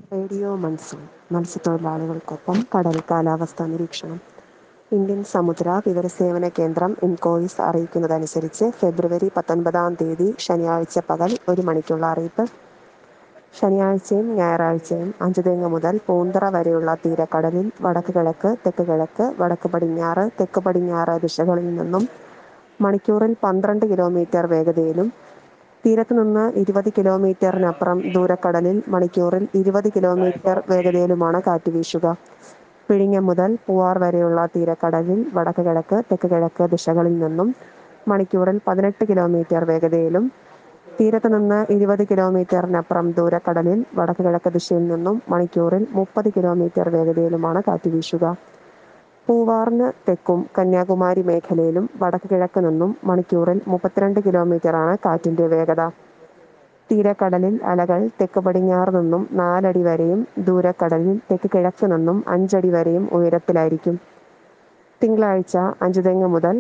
radio monsoon മത്സ്യത്തൊഴിലാളികൾക്കൊപ്പം കടൽ കാലാവസ്ഥാ നിരീക്ഷണം ഇന്ത്യൻ സമുദ്ര വിവരസേവന കേന്ദ്രം ഇൻകോയിസ് അറിയിക്കുന്നതനുസരിച്ച് ഫെബ്രുവരി പത്തൊൻപതാം തീയതി ശനിയാഴ്ച പകൽ ഒരു മണിക്കുള്ള അറിയിപ്പ് ശനിയാഴ്ചയും ഞായറാഴ്ചയും അഞ്ചുതെങ്ങ് മുതൽ പൂന്തറ വരെയുള്ള തീരക്കടലിൽ വടക്ക് കിഴക്ക് തെക്ക് കിഴക്ക് വടക്ക് പടിഞ്ഞാറ് തെക്ക് പടിഞ്ഞാറ് ദിശകളിൽ നിന്നും മണിക്കൂറിൽ പന്ത്രണ്ട് കിലോമീറ്റർ വേഗതയിലും തീരത്ത് നിന്ന് ഇരുപത് കിലോമീറ്ററിനപ്പുറം ദൂരക്കടലിൽ മണിക്കൂറിൽ ഇരുപത് കിലോമീറ്റർ വേഗതയിലുമാണ് കാറ്റ് വീശുക വിഴിഞ്ഞം മുതൽ പൂവാർ വരെയുള്ള തീരക്കടലിൽ വടക്ക് കിഴക്ക് തെക്ക് കിഴക്ക് ദിശകളിൽ നിന്നും മണിക്കൂറിൽ പതിനെട്ട് കിലോമീറ്റർ വേഗതയിലും തീരത്ത് നിന്ന് ഇരുപത് കിലോമീറ്ററിനപ്പുറം ദൂരക്കടലിൽ വടക്ക് കിഴക്ക് ദിശയിൽ നിന്നും മണിക്കൂറിൽ മുപ്പത് കിലോമീറ്റർ വേഗതയിലുമാണ് കാറ്റ് വീശുക പൂവാറിന് തെക്കും കന്യാകുമാരി മേഖലയിലും വടക്ക് കിഴക്ക് നിന്നും മണിക്കൂറിൽ മുപ്പത്തിരണ്ട് കിലോമീറ്ററാണ് കാറ്റിന്റെ വേഗത തീരക്കടലിൽ അലകൾ തെക്ക് പടിഞ്ഞാറ് നിന്നും നാലടി വരെയും ദൂരക്കടലിൽ തെക്ക് കിഴക്ക് നിന്നും അഞ്ചടി വരെയും ഉയരത്തിലായിരിക്കും തിങ്കളാഴ്ച അഞ്ചുതെങ്ങ് മുതൽ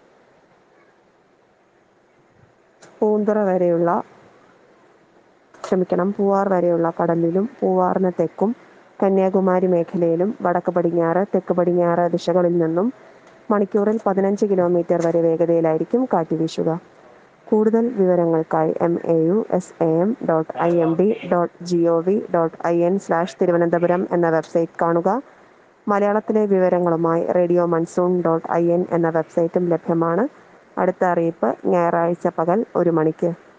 പൂന്തറ വരെയുള്ള ക്ഷമിക്കണം പൂവാർ വരെയുള്ള കടലിലും പൂവാറിന് തെക്കും കന്യാകുമാരി മേഖലയിലും വടക്ക് പടിഞ്ഞാറ് തെക്ക് പടിഞ്ഞാറ് ദിശകളിൽ നിന്നും മണിക്കൂറിൽ പതിനഞ്ച് കിലോമീറ്റർ വരെ വേഗതയിലായിരിക്കും കാറ്റ് വീശുക കൂടുതൽ വിവരങ്ങൾക്കായി M A U S A M dot I M D dot G O V dot I N slash Thiruvananthapuram എന്ന വെബ്സൈറ്റ് കാണുക മലയാളത്തിലെ വിവരങ്ങളുമായി radio monsoon dot I N എന്ന വെബ്സൈറ്റും ലഭ്യമാണ് അടുത്ത അറിയിപ്പ് ഞായറാഴ്ച പകൽ ഒരു മണിക്ക്